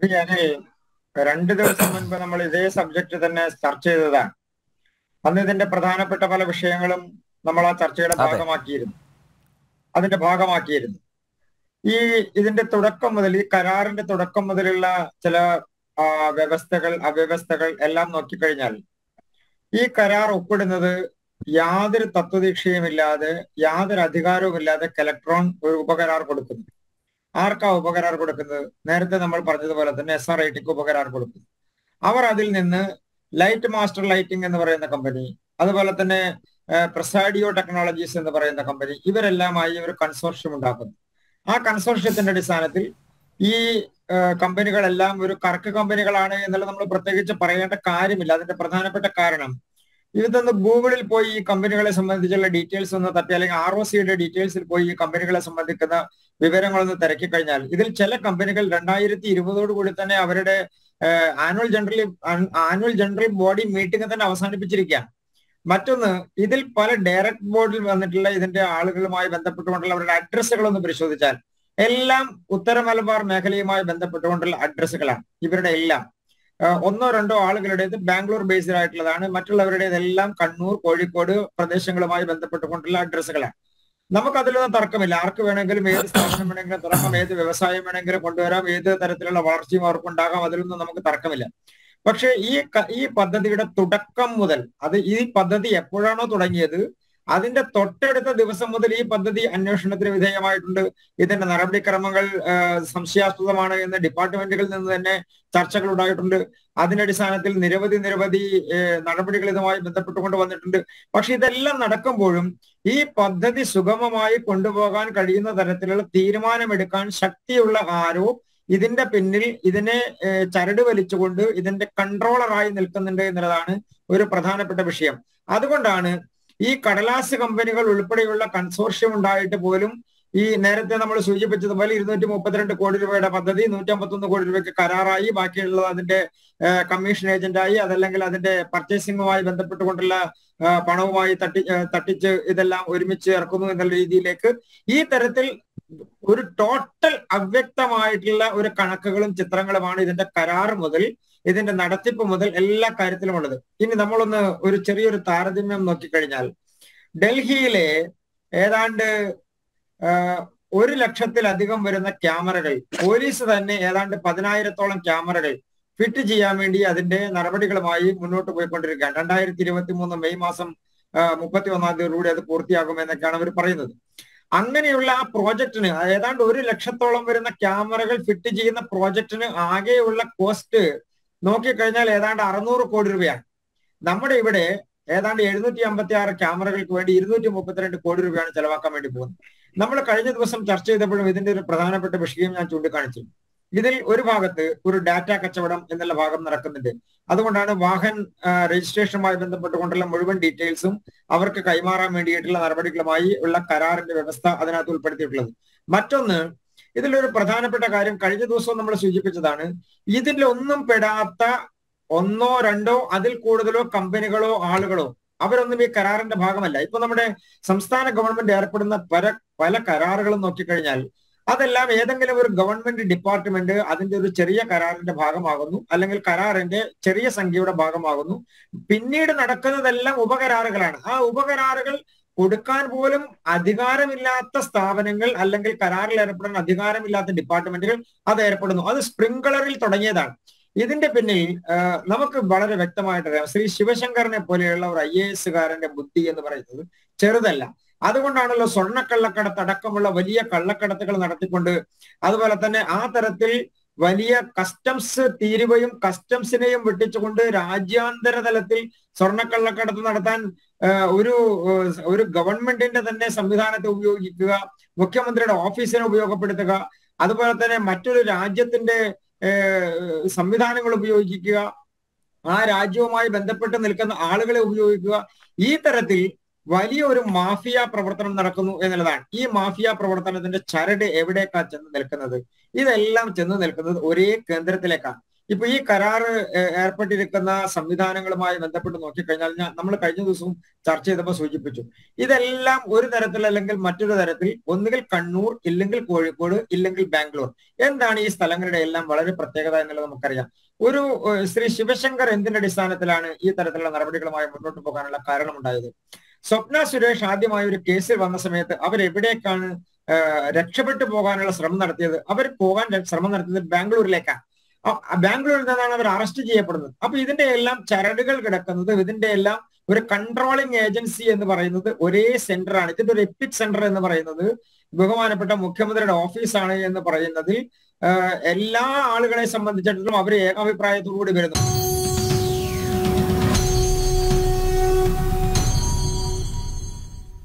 ഞാന് രണ്ട് ദിവസം മുൻപ് നമ്മൾ ഇതേ സബ്ജക്ട് തന്നെ ചർച്ച ചെയ്തതാണ് അന്ന് ഇതിന്റെ പ്രധാനപ്പെട്ട പല വിഷയങ്ങളും നമ്മൾ ആ ചർച്ചയുടെ അതെ. ഭാഗമാക്കിയിരുന്നു അതിന്റെ ഭാഗമാക്കിയിരുന്നു ഈ ഇതിന്റെ തുടക്കം മുതൽ ഈ കരാറിന്റെ തുടക്കം മുതലുള്ള ചില ആ, വ്യവസ്ഥകൾ അവ്യവസ്ഥകൾ എല്ലാം നോക്കിക്കഴിഞ്ഞാൽ ഈ കരാർ ഒപ്പിടുന്നത് യാതൊരു തത്വദീക്ഷയുമില്ലാതെ യാതൊരു അധികാരവുമില്ലാതെ കെലക്ട്രോൺ ഒരു ഉപകരാർ കൊടുക്കുന്നു ആർക്കാ ഉപകരാർ കൊടുക്കുന്നത് നേരത്തെ നമ്മൾ പറഞ്ഞതുപോലെ തന്നെ എസ് ആർ ഐ ടിക്ക് ഉപകരാർ കൊടുക്കുന്നു അവർ അതിൽ നിന്ന് ലൈറ്റ് മാസ്റ്റർ ലൈറ്റിംഗ് എന്ന് പറയുന്ന കമ്പനി അതുപോലെ തന്നെ പ്രസാഡിയോ ടെക്നോളജീസ് എന്ന് പറയുന്ന കമ്പനി ഇവരെല്ലാമായി ഒരു കൺസോർഷ്യം ഉണ്ടാക്കുന്നു ആ കൺസോർഷ്യത്തിന്റെ അടിസ്ഥാനത്തിൽ ഈ ആ, കമ്പനികളെല്ലാം ഒരു കറക്ക് കമ്പനികളാണ് എന്നുള്ളത് നമ്മൾ പ്രത്യേകിച്ച് പറയേണ്ട കാര്യമില്ല അതിന്റെ പ്രധാനപ്പെട്ട കാരണം ഇതൊന്ന് ഗൂഗിളിൽ പോയി ഈ കമ്പനികളെ സംബന്ധിച്ചുള്ള ഡീറ്റെയിൽസ് ഒന്ന് തപ്പി അല്ലെങ്കിൽ ആർ ഒ സിയുടെ ഡീറ്റെയിൽസിൽ പോയി ഈ കമ്പനികളെ സംബന്ധിക്കുന്ന വിവരങ്ങളൊന്ന് തിരക്കി കഴിഞ്ഞാൽ ഇതിൽ ചില കമ്പനികൾ രണ്ടായിരത്തി ഇരുപതോട് കൂടി തന്നെ അവരുടെ annual general annual general body meeting തന്നെ അവസാനിപ്പിച്ചിരിക്കുകയാണ് മറ്റൊന്ന് ഇതിൽ പല ഡയറക്ട് ബോർഡിൽ വന്നിട്ടുള്ള ഇതിന്റെ ആളുകളുമായി ബന്ധപ്പെട്ടുകൊണ്ടുള്ള അവരുടെ അഡ്രസ്സുകൾ ഒന്ന് പരിശോധിച്ചാൽ എല്ലാം ഉത്തര മലബാർ മേഖലയുമായി ബന്ധപ്പെട്ടുകൊണ്ടുള്ള അഡ്രസ്സുകളാണ് ഇവരുടെ എല്ലാം ആ, ഒന്നോ രണ്ടോ ആളുകളുടേത് ബാംഗ്ലൂർ ബേസ്ഡ് ആയിട്ടുള്ളതാണ് മറ്റുള്ളവരുടേതെല്ലാം കണ്ണൂർ കോഴിക്കോട് പ്രദേശങ്ങളുമായി ബന്ധപ്പെട്ടുകൊണ്ടുള്ള അഡ്രസ്സുകളാണ് നമുക്ക് അതിലൊന്നും തർക്കമില്ല ആർക്ക് വേണമെങ്കിലും ഏത് സ്ഥാപനം വേണമെങ്കിലും തുറക്കാം ഏത് വ്യവസായം വേണമെങ്കിലും കൊണ്ടുവരാം ഏത് തരത്തിലുള്ള വളർച്ചയും അവർക്കുണ്ടാകാം അതിലൊന്നും നമുക്ക് തർക്കമില്ല പക്ഷെ ഈ ക- ഈ പദ്ധതിയുടെ തുടക്കം മുതൽ അത് ഈ പദ്ധതി എപ്പോഴാണോ തുടങ്ങിയത് അതിന്റെ തൊട്ടടുത്ത ദിവസം മുതൽ ഈ പദ്ധതി അന്വേഷണത്തിന് വിധേയമായിട്ടുണ്ട് ഇതിന്റെ നടപടിക്രമങ്ങൾ ആ, സംശയാസ്പദമാണ് എന്ന് ഡിപ്പാർട്ട്മെന്റുകളിൽ നിന്ന് തന്നെ ചർച്ചകൾ ഉണ്ടായിട്ടുണ്ട് അതിന്റെ അടിസ്ഥാനത്തിൽ നിരവധി നിരവധി ഏ, നടപടികൾ ഇതുമായി ബന്ധപ്പെട്ടുകൊണ്ട് വന്നിട്ടുണ്ട് പക്ഷെ ഇതെല്ലാം നടക്കുമ്പോഴും ഈ പദ്ധതി സുഗമമായി കൊണ്ടുപോകാൻ കഴിയുന്ന തരത്തിലുള്ള തീരുമാനമെടുക്കാൻ ശക്തിയുള്ള ആരോ ഇതിന്റെ പിന്നിൽ ഇതിനെ ഏ, ചരട് വലിച്ചുകൊണ്ട് ഇതിന്റെ കൺട്രോളറായി നിൽക്കുന്നുണ്ട് എന്നുള്ളതാണ് ഒരു പ്രധാനപ്പെട്ട വിഷയം അതുകൊണ്ടാണ് ഈ കടലാസ് കമ്പനികൾ ഉൾപ്പെടെയുള്ള കൺസോർഷ്യം ഉണ്ടായിട്ട് പോലും ഈ നേരത്തെ നമ്മൾ സൂചിപ്പിച്ചതുപോലെ ഇരുന്നൂറ്റി മുപ്പത്തിരണ്ട് കോടി രൂപയുടെ പദ്ധതി നൂറ്റമ്പത്തൊന്ന് കോടി രൂപയ്ക്ക് കരാറായി ബാക്കിയുള്ളത് അതിന്റെ ആ, കമ്മീഷൻ ഏജന്റായി അതല്ലെങ്കിൽ അതിന്റെ പർച്ചേസിംഗുമായി ബന്ധപ്പെട്ടുകൊണ്ടുള്ള ആ, പണവുമായി തട്ടി ആ, തട്ടിച്ച് ഇതെല്ലാം ഒരുമിച്ച് ഇറക്കുന്നു എന്നുള്ള രീതിയിലേക്ക് ഈ തരത്തിൽ ഒരു ടോട്ടൽ അവ്യക്തമായിട്ടുള്ള ഒരു കണക്കുകളും ചിത്രങ്ങളുമാണ് ഇതിന്റെ കരാർ മുതൽ ഇതിന്റെ നടത്തിപ്പ് മുതൽ എല്ലാ കാര്യത്തിലും ഉള്ളത് ഇനി നമ്മളൊന്ന് ഒരു ചെറിയൊരു താരതമ്യം നോക്കിക്കഴിഞ്ഞാൽ ഡൽഹിയിലെ ഏതാണ്ട് ആ, ഒരു ലക്ഷത്തിലധികം വരുന്ന ക്യാമറകൾ പോലീസ് തന്നെ ഏതാണ്ട് പതിനായിരത്തോളം ക്യാമറകൾ ഫിറ്റ് ചെയ്യാൻ വേണ്ടി അതിന്റെ നടപടികളുമായി മുന്നോട്ട് പോയിക്കൊണ്ടിരിക്കുകയാണ് രണ്ടായിരത്തി ഇരുപത്തി മൂന്ന് മെയ് മാസം മുപ്പത്തി ഒന്നാം തീയതിയോടുകൂടി അത് പൂർത്തിയാകുമെന്നൊക്കെയാണ് അവർ പറയുന്നത് അങ്ങനെയുള്ള ആ പ്രോജക്റ്റിന് ഏതാണ്ട് ഒരു ലക്ഷത്തോളം വരുന്ന ക്യാമറകൾ ഫിറ്റ് ചെയ്യുന്ന പ്രോജക്റ്റിന് ആകെയുള്ള കോസ്റ്റ് നോക്കിക്കഴിഞ്ഞാൽ ഏതാണ്ട് അറുന്നൂറ് കോടി രൂപയാണ് നമ്മുടെ ഇവിടെ ഏതാണ്ട് എഴുന്നൂറ്റി അമ്പത്തി ആറ് ക്യാമറകൾക്ക് വേണ്ടി ഇരുന്നൂറ്റി മുപ്പത്തിരണ്ട് കോടി രൂപയാണ് ചെലവാക്കാൻ വേണ്ടി പോകുന്നത് നമ്മൾ കഴിഞ്ഞ ദിവസം ചർച്ച ചെയ്തപ്പോഴും ഇതിന്റെ ഒരു പ്രധാനപ്പെട്ട വിഷയം ഞാൻ ചൂണ്ടിക്കാണിച്ചു ഇതിൽ ഒരു ഭാഗത്ത് ഒരു ഡാറ്റ കച്ചവടം എന്നുള്ള ഭാഗം നടക്കുന്നുണ്ട് അതുകൊണ്ടാണ് വാഹൻ ആ, രജിസ്ട്രേഷനുമായി ബന്ധപ്പെട്ടുകൊണ്ടുള്ള മുഴുവൻ ഡീറ്റെയിൽസും അവർക്ക് കൈമാറാൻ വേണ്ടിയിട്ടുള്ള നടപടികളുമായി ഉള്ള കരാറിന്റെ വ്യവസ്ഥ അതിനകത്ത് ഉൾപ്പെടുത്തിയിട്ടുള്ളത് മറ്റൊന്ന് ഇതിലൊരു പ്രധാനപ്പെട്ട കാര്യം കഴിഞ്ഞ ദിവസവും നമ്മൾ സൂചിപ്പിച്ചതാണ് ഇതിലൊന്നും പെടാത്ത ഒന്നോ രണ്ടോ അതിൽ കൂടുതലോ കമ്പനികളോ ആളുകളോ അവരൊന്നും ഈ കരാറിന്റെ ഭാഗമല്ല ഇപ്പൊ നമ്മുടെ സംസ്ഥാന ഗവൺമെന്റ് ഏർപ്പെടുന്ന പല പല കരാറുകളും നോക്കിക്കഴിഞ്ഞാൽ അതെല്ലാം ഏതെങ്കിലും ഒരു ഗവൺമെന്റ് ഡിപ്പാർട്ട്മെന്റ് അതിന്റെ ഒരു ചെറിയ കരാറിന്റെ ഭാഗമാകുന്നു അല്ലെങ്കിൽ കരാറിന്റെ ചെറിയ സംഖ്യയുടെ ഭാഗമാകുന്നു പിന്നീട് നടക്കുന്നതെല്ലാം ഉപകരാറുകളാണ് ആ ഉപകരാറുകൾ കൊടുക്കാൻ പോലും അധികാരമില്ലാത്ത സ്ഥാപനങ്ങൾ അല്ലെങ്കിൽ കരാറിൽ ഏർപ്പെടാൻ അധികാരമില്ലാത്ത ഡിപ്പാർട്ട്മെന്റുകൾ അത് ഏർപ്പെടുന്നു അത് സ്പ്രിംഗ്ലറിൽ തുടങ്ങിയതാണ് ഇതിന്റെ പിന്നിൽ ആ, നമുക്ക് വളരെ വ്യക്തമായിട്ട് അറിയാം ശ്രീ ശിവശങ്കറിനെ പോലെയുള്ള ഒരു ഐ എ എസുകാരന്റെ ബുദ്ധി എന്ന് പറയുന്നത് ചെറുതല്ല അതുകൊണ്ടാണല്ലോ സ്വർണ്ണക്കള്ളക്കടത്ത് അടക്കമുള്ള വലിയ കള്ളക്കടത്തുകൾ നടത്തിക്കൊണ്ട് അതുപോലെ തന്നെ ആ തരത്തിൽ വലിയ കസ്റ്റംസ് തീരുവയും കസ്റ്റംസിനെയും വെട്ടിച്ചുകൊണ്ട് രാജ്യാന്തര തലത്തിൽ സ്വർണ്ണക്കള്ളക്കടത്ത് നടത്താൻ ആ, ഒരു ഏഹ്, ഒരു ഗവൺമെന്റിന്റെ തന്നെ സംവിധാനത്തെ ഉപയോഗിക്കുക മുഖ്യമന്ത്രിയുടെ ഓഫീസിനെ ഉപയോഗപ്പെടുത്തുക അതുപോലെ തന്നെ മറ്റൊരു രാജ്യത്തിന്റെ ഏഹ്, സംവിധാനങ്ങൾ ഉപയോഗിക്കുക ആ രാജ്യവുമായി ബന്ധപ്പെട്ട് നിൽക്കുന്ന ആളുകളെ ഉപയോഗിക്കുക ഈ തരത്തിൽ വലിയ ഒരു മാഫിയ പ്രവർത്തനം നടക്കുന്നു എന്നുള്ളതാണ് ഈ മാഫിയ പ്രവർത്തനത്തിന്റെ ചരട് എവിടേക്കാ ചെന്ന് നിൽക്കുന്നത് ഇതെല്ലാം ചെന്ന് നിൽക്കുന്നത് ഒരേ കേന്ദ്രത്തിലേക്കാണ് ഇപ്പൊ ഈ കരാറ് ഏർപ്പെട്ടിരിക്കുന്ന സംവിധാനങ്ങളുമായി ബന്ധപ്പെട്ട് നോക്കിക്കഴിഞ്ഞാൽ ഞാൻ നമ്മൾ കഴിഞ്ഞ ദിവസവും ചർച്ച ചെയ്തപ്പോൾ സൂചിപ്പിച്ചു ഇതെല്ലാം ഒരു തരത്തിൽ അല്ലെങ്കിൽ മറ്റൊരു തരത്തിൽ ഒന്നുകിൽ കണ്ണൂർ ഇല്ലെങ്കിൽ കോഴിക്കോട് ഇല്ലെങ്കിൽ ബാംഗ്ലൂർ എന്താണ് ഈ സ്ഥലങ്ങളുടെ എല്ലാം വളരെ പ്രത്യേകത എന്നുള്ളത് നമുക്കറിയാം ഒരു ശ്രീ ശിവശങ്കർ എന്തിന്റെ അടിസ്ഥാനത്തിലാണ് ഈ തരത്തിലുള്ള നടപടികളുമായി മുന്നോട്ട് പോകാനുള്ള കാരണമുണ്ടായത് സ്വപ്ന സുരേഷ് ആദ്യമായി ഒരു കേസിൽ വന്ന സമയത്ത് അവരെവിടേക്കാണ് രക്ഷപ്പെട്ടു പോകാനുള്ള ശ്രമം നടത്തിയത് അവർ പോകാൻ ശ്രമം നടത്തിയത് ബാംഗ്ലൂരിലേക്കാണ് ബാംഗ്ലൂരിൽ നിന്നാണ് അവർ അറസ്റ്റ് ചെയ്യപ്പെടുന്നത് അപ്പൊ ഇതിന്റെ എല്ലാം ചരടുകൾ കിടക്കുന്നത് ഇതിന്റെ എല്ലാം ഒരു കൺട്രോളിംഗ് ഏജൻസി എന്ന് പറയുന്നത് ഒരേ സെന്റർ ആണ് ഇതിന്റെ ഒരു എപ്പിക് സെന്റർ എന്ന് പറയുന്നത് ബഹുമാനപ്പെട്ട മുഖ്യമന്ത്രിയുടെ ഓഫീസാണ് എന്ന് പറയുന്നതിൽ എല്ലാ ആളുകളെ സംബന്ധിച്ചിടത്തോളം അവർ ഏകാഭിപ്രായത്തോടു കൂടി വരുന്നു